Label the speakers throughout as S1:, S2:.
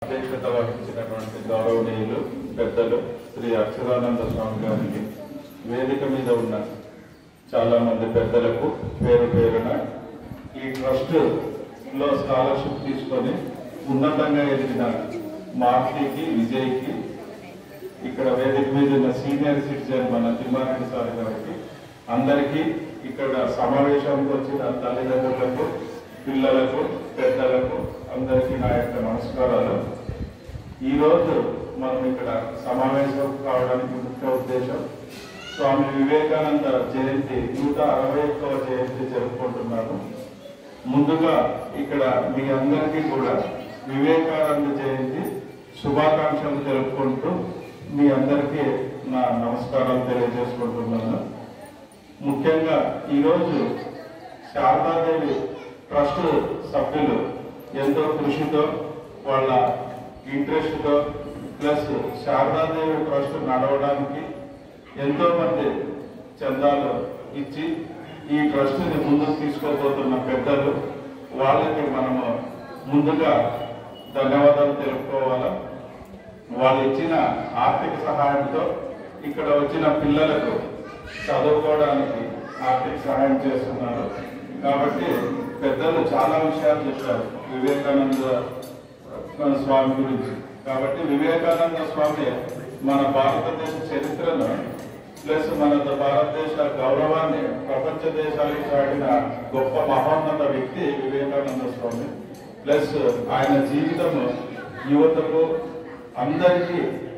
S1: అధ్యక్షత వహించినటువంటి గౌరవనీయులు పెద్దలు శ్రీ అక్షరానంద స్వామి గారికి వేదిక మీద ఉన్న చాలా మంది పెద్దలకు పేరు పేరున ఈ ట్రస్ట్ లో స్కాలర్షిప్ తీసుకొని ఉన్నతంగా ఎదిగిన మార్తికి విజయ్కి ఇక్కడ వేదిక మీద ఉన్న సీనియర్ సిటిజన్ మన తిమ్మారెడ్డి సార్ గారికి అందరికీ ఇక్కడ సమావేశానికి వచ్చిన తల్లిదండ్రులకు పిల్లలకు పెద్దలకు అందరికీ నా యొక్క నమస్కారాలు ఈరోజు మనం ఇక్కడ సమావేశం కావడానికి ముఖ్య ఉద్దేశం స్వామి వివేకానంద జయంతి నూట అరవై ఒక్కవ జయంతి జరుపుకుంటున్నాను ముందుగా ఇక్కడ మీ అందరికీ కూడా వివేకానంద జయంతి శుభాకాంక్షలు తెలుపుకుంటూ మీ అందరికీ నా నమస్కారాలు తెలియజేసుకుంటున్నాను ముఖ్యంగా ఈరోజు శారదాదేవి ట్రస్ట్ సభ్యులు ఎంతో కృషితో వాళ్ళ ఇంట్రెస్ట్తో ప్లస్ శారదాదేవి ట్రస్ట్ నడవడానికి ఎంతో మంది చందాలు ఇచ్చి ఈ ట్రస్ట్ని ముందుకు తీసుకోబోతున్న పెద్దలు వాళ్ళకి మనము ముందుగా ధన్యవాదాలు తెలుపుకోవాలా వాళ్ళు ఇచ్చిన ఆర్థిక సహాయంతో ఇక్కడ వచ్చిన పిల్లలకు చదువుకోవడానికి ఆర్థిక సహాయం చేస్తున్నారు కాబట్టి పెద్దలు చాలా విషయాలు చెప్పారు వివేకానంద స్వామి గురించి కాబట్టి వివేకానంద స్వామి మన భారతదేశ చరిత్రను ప్లస్ మన భారతదేశ గౌరవాన్ని ప్రపంచ దేశాలకు చాటిన గొప్ప మహోన్నత వ్యక్తి వివేకానంద స్వామి ప్లస్ ఆయన జీవితము యువతకు అందరికీ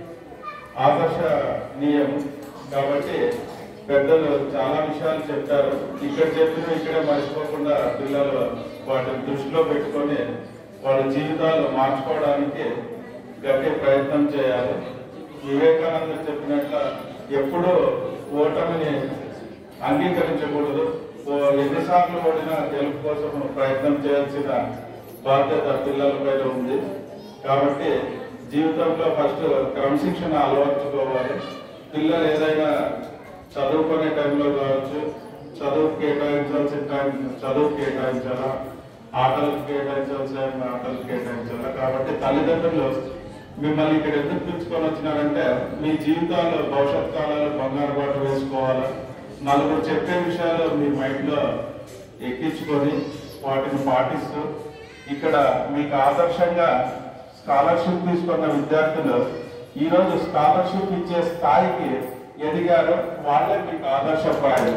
S1: ఆదర్శనీయం కాబట్టి పెద్దలు చాలా విషయాలు చెప్తారు ఇక్కడ చెప్పిన ఇక్కడే మర్చిపోకుండా పిల్లలు వాటిని దృష్టిలో పెట్టుకొని వాళ్ళ జీవితాలు మార్చుకోవడానికి గట్టి ప్రయత్నం చేయాలి వివేకానంద చెప్పినట్ల ఎప్పుడూ ఓటమిని అంగీకరించకూడదు ఓ ఎన్నిసార్లు ఓడినా గెలుపు కోసం ప్రయత్నం చేయాల్సిన బాధ్యత పిల్లల పైన ఉంది కాబట్టి జీవితంలో ఫస్ట్ క్రమశిక్షణ అలవర్చుకోవాలి పిల్లలు ఏదైనా చదువుకునే టైంలో కావచ్చు చదువు కేటాయించాల్సిన టైం చదువు కేటాయించాలా ఆటలకు కేటాయించాల్సిన టైం ఆటలు కేటాయించాలా కాబట్టి తల్లిదండ్రులు మిమ్మల్ని ఇక్కడ ఎందుకు పిలుచుకొని వచ్చినారంటే మీ జీవితాలు భవిష్యత్ కాలాలు బంగారు బాట వేసుకోవాలా నలుగురు చెప్పే విషయాలు మీ మైండ్లో ఎక్కించుకొని వాటిని పాటిస్తూ ఇక్కడ మీకు ఆదర్శంగా స్కాలర్షిప్ తీసుకున్న విద్యార్థులు ఈరోజు స్కాలర్షిప్ ఇచ్చే స్థాయికి ఎదిగారు వాళ్ళే మీకు ఆదర్శప్రాయం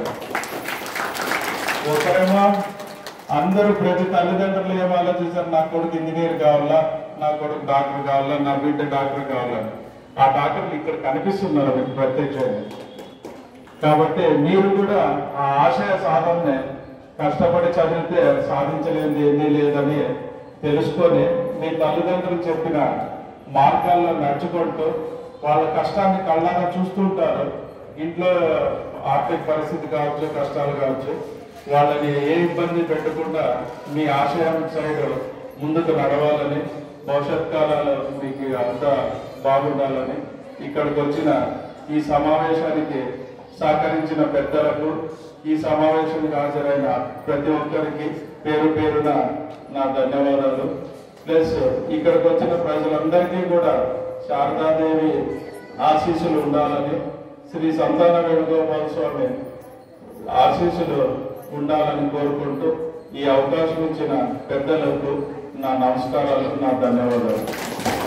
S1: ఒకరేమో అందరూ ప్రతి తల్లిదండ్రులు ఏం ఆలోచిస్తారు నా కొడుకు ఇంజనీర్ కావాలా నా కొడుకు డాక్టర్ కావాలా నా బిడ్డ డాక్టర్ కావాలా ఆ డాక్టర్లు ఇక్కడ కనిపిస్తున్నారు మీకు ప్రత్యక్షంగా కాబట్టి మీరు కూడా ఆ ఆశయ సాధనని కష్టపడి చదివితే సాధించలేనిది ఏమీ లేదని తెలుసుకొని మీ తల్లిదండ్రులు చెప్పిన మార్గాల్లో నడుచుకుంటూ వాళ్ళ కష్టాన్ని కళ్ళారా చూస్తుంటారు ఇంట్లో ఆర్థిక పరిస్థితి కావచ్చు కష్టాలు కావచ్చు వాళ్ళని ఏ ఇబ్బంది పెట్టకుండా మీ ఆశయం సైడ్ ముందుకు నడవాలని భవిష్యత్ కాలాలు మీకు అంతా బాగుండాలని ఇక్కడికి వచ్చిన ఈ సమావేశానికి సహకరించిన పెద్దలకు ఈ సమావేశానికి హాజరైన ప్రతి ఒక్కరికి పేరు పేరున నా ధన్యవాదాలు ప్లస్ ఇక్కడికి వచ్చిన ప్రజలందరికీ కూడా శారదాదేవి ఆశీస్సులు ఉండాలని శ్రీ సంతాన వేణుగోపాల స్వామి ఆశీస్సులు ఉండాలని కోరుకుంటూ ఈ అవకాశం ఇచ్చిన పెద్దలకు నా నమస్కారాలు నా ధన్యవాదాలు